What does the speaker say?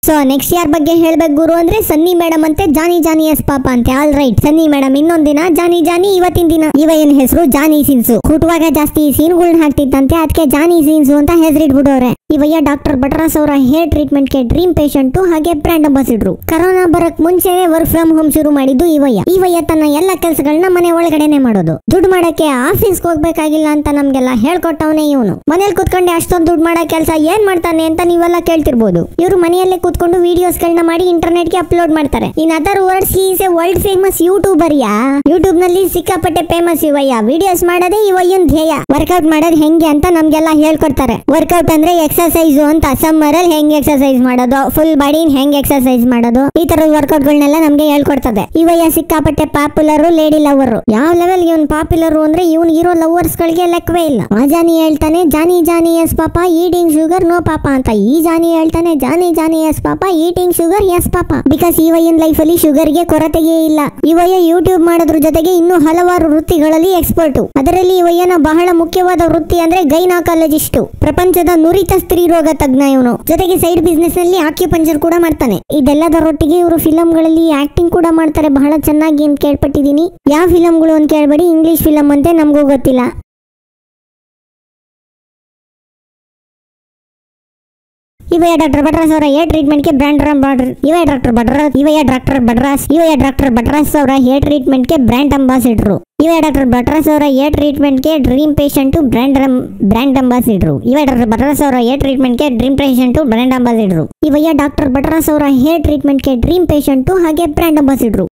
so next ಯಾರ್ ಬಗ್ಗೆ ಹೇಳ್ಬೇಕು ಗುರು ಅಂದ್ರೆ ಸನ್ನಿ ಮೇಡಮ್ ಅಂತೆ ಜಾನಿ ಜಾನಿ ಎಸ್ ಪಾಪ ಅಂತೆ ಆಲ್ ರೈಟ್ ಸನ್ನಿ ಮೇಡಮ್ ಇನ್ನೊಂದ್ ದಿನ ಜಾನಿ ಜಾನಿ ಇವತ್ತಿನ ದಿನ ಇವ ಏನ್ ಹೆಸರು ಜಾನಿ ಸೀನ್ಸು ಹುಟ್ಟುವಾಗ ಜಾಸ್ತಿ ಸೀನ್ಗಳನ್ನ ಹಾಕ್ತಿತ್ತಂತೆ ಅದಕ್ಕೆ ಜಾನಿ ಸೀನ್ಸು ಅಂತ ಹೆಸರಿಟ್ಬಿಡೋರೆ ಇವಯ್ಯ ಡಾಕ್ಟರ್ ಬಟರಾಸ್ ಅವರ ಹೇರ್ ಟ್ರೀಟ್ಮೆಂಟ್ ಗೆ ಡ್ರೀಮ್ ಪೇಷಂಟ್ ಹಾಗೆ ಬ್ರ್ಯಾಂಡ್ ಅಂಬಾಸಿಡ್ರು ಕರೋನಾ ಬರಕ್ ಮುಂಚೆನೆ ವರ್ಕ್ ಫ್ರಮ್ ಹೋಮ್ ಶುರು ಮಾಡಿದ್ದು ಇವಯ್ಯ ಇವಯ್ಯ ತನ್ನ ಎಲ್ಲ ಕೆಲಸಗಳನ್ನ ಮನೆ ಒಳಗಡೆನೆ ಮಾಡೋದು ದುಡ್ಡು ಮಾಡಕ್ಕೆ ಆಫೀಸ್ ಹೋಗ್ಬೇಕಾಗಿಲ್ಲ ಅಂತ ನಮ್ಗೆಲ್ಲ ಹೇಳ್ಕೊಟ್ಟವನೇ ಇವನು ಮನೇಲಿ ಕುತ್ಕೊಂಡೆ ಅಷ್ಟೊಂದು ದುಡ್ಡು ಮಾಡೋ ಕೆಲಸ ಏನ್ ಮಾಡ್ತಾನೆ ಅಂತ ನೀವೆಲ್ಲ ಕೇಳ್ತಿರ್ಬೋದು ಇವರು ಮನೆಯಲ್ಲೇ ಕೂತ್ಕೊಂಡು ವಿಡಿಯೋಸ್ ಗಳನ್ನ ಮಾಡಿ ಇಂಟರ್ನೆಟ್ ಗೆ ಅಪ್ಲೋಡ್ ಮಾಡ್ತಾರೆ in other words is a world famous youtuber ಯಾ ಯೂಟ್ಯೂಬ್ ನಲ್ಲಿ ಸಿಕ್ಕಾಪಟ್ಟೆ ಫೇಮಸ್ ಇವಯ್ಯ ವಿಡಿಯೋಸ್ ಮಾಡೋದೇ ಇವಯ್ಯನ್ ಧ್ಯೇಯ ವರ್ಕೌಟ್ ಮಾಡೋದು ಹೆಂಗೆ ಅಂತ ನಮ್ಗೆಲ್ಲ ಹೇಳ್ಕೊಡ್ತಾರೆ ವರ್ಕೌಟ್ ಅಂದ್ರೆ ಎಕ್ಸರ್ಸೈಸ್ ಅಂತ ಸಮ್ಮರ್ ಅಲ್ಲಿ ಹೆಂಗ್ ಎಕ್ಸರ್ಸೈಸ್ ಮಾಡೋದು ಫುಲ್ ಬಾಡಿ ಹೆಂಗ್ ಎಕ್ಸರ್ಸೈಸ್ ಮಾಡೋದು ಈ ತರದ ವರ್ಕೌಟ್ ಗಳನ್ನೆಲ್ಲ ನಮ್ಗೆ ಹೇಳ್ಕೊಡ್ತದೆ ಇವಯ್ಯ ಸಿಕ್ಕಾಪಟ್ಟೆ ಪಾಪ್ಯುಲರ್ ಲೇಡಿ ಲವರ್ ಯಾವ ಲೆವೆಲ್ ಇವನ್ ಪಾಪ್ಯುಲರ್ ಅಂದ್ರೆ ಇವನ್ ಇರೋ ಲವರ್ಸ್ ಗಳಿಗೆ ಲೆಕ್ಕವೇ ಇಲ್ಲ ಆ ಜಾನಿ ಹೇಳ್ತಾನೆ Johnny Johnny yes papa eating sugar no papa ಅಂತ ಈ ಜಾನಿ ಹೇಳ್ತಾನೆ Johnny Johnny yes papa eating sugar yes papa because ಇವಯ್ಯನ್ ಲೈಫ್ ಅಲ್ಲಿ ಶುಗರ್ ಗೆ ಕೊರತೆಯೇ ಇಲ್ಲ ಇವಯ್ಯ ಯೂಟ್ಯೂಬ್ ಮಾಡೋದ್ರ ಜೊತೆಗೆ ಇನ್ನೂ ಹಲವಾರು ವೃತ್ತಿಗಳಲ್ಲಿ ಎಕ್ಸ್ಪರ್ಟ್ ಅದರಲ್ಲಿ ಇವಯ್ಯನ ಬಹಳ ಮುಖ್ಯವಾದ ವೃತ್ತಿ ಅಂದ್ರೆ ಗೈನಾಕಾಲಜಿಸ್ಟ್ ಪ್ರಪಂಚದ ನುರಿತ ಸ್ತ್ರೀ ರೋಗ ತಜ್ಞ ಇವನು ಜೊತೆಗೆ ಸೈಡ್ ಬಿಸ್ನೆಸ್ ನಲ್ಲಿ ಆಕ್ಯುಪಂಚರ್ ಕೂಡ ಮಾಡ್ತಾನೆ ಇದೆಲ್ಲದರೊಟ್ಟಿಗೆ ಇವರು ಫಿಲಂಗಳಲ್ಲಿ ಆಕ್ಟಿಂಗ್ ಕೂಡ ಮಾಡ್ತಾರೆ ಬಹಳ ಚೆನ್ನಾಗಿ ಅಂತ ಕೇಳ್ಪಟ್ಟಿದೀನಿ ಯಾವ ಫಿಲಂಗಳು ಅಂತ ಕೇಳ್ಬೇಡಿ ಇಂಗ್ಲಿಷ್ ಫಿಲಂ ಅಂತೆ ನಮಗೂ ಗೊತ್ತಿಲ್ಲ ಇವಯ ಡಾಕ್ಟರ್ ಬಡ್ರಾಸ್ ಅವರ ಹೇರ್ ಟ್ರೀಟ್ಮೆಂಟ್ಗೆ ಬ್ರ್ಯಾಂಡ್ ಅಂಬಾಸಿಡರ್ ಇವಯ ಡಾಕ್ಟರ್ ಬಡ್ರಾಸ್ ಇವಯ ಡಾಕ್ಟರ್ ಬಡ್ರಾಸ್ ಇವಯ ಡಾಕ್ಟರ್ ಬಡ್ರಾಸ್ ಅವರ ಹೇರ್ ಟ್ರೀಟ್ಮೆಂಟ್ಗೆ ಬ್ರ್ಯಾಂಡ್ ಅಂಬಾಸಿಡರು ಇವಯ ಡಾಕ್ಟರ್ ಬಡ್ರಾಸ್ ಅವರ ಹೇರ್ ಟ್ರೀಟ್ಮೆಂಟ್ಗೆ dream patient brand brand ambassador ಇವಯ ಡಾಕ್ಟರ್ ಬಡ್ರಾಸ್ ಅವರ ಹೇರ್ ಟ್ರೀಟ್ಮೆಂಟ್ಗೆ ಡ್ರೀಮ್ ಪೇಷಂಟು ಬ್ರ್ಯಾಂಡ್ ಅಂಬಾಸಿಡರು ಇವಯ್ಯ ಡಾಕ್ಟರ್ ಬಡ್ರಾಸ್ ಅವರ ಹೇರ್ ಟ್ರೀಟ್ಮೆಂಟ್ಗೆ ಡ್ರೀಮ್ ಪೇಷಂಟು ಹಾಗೆ ಬ್ರ್ಯಾಂಡ್ ಅಂಬಾಸಿಡರು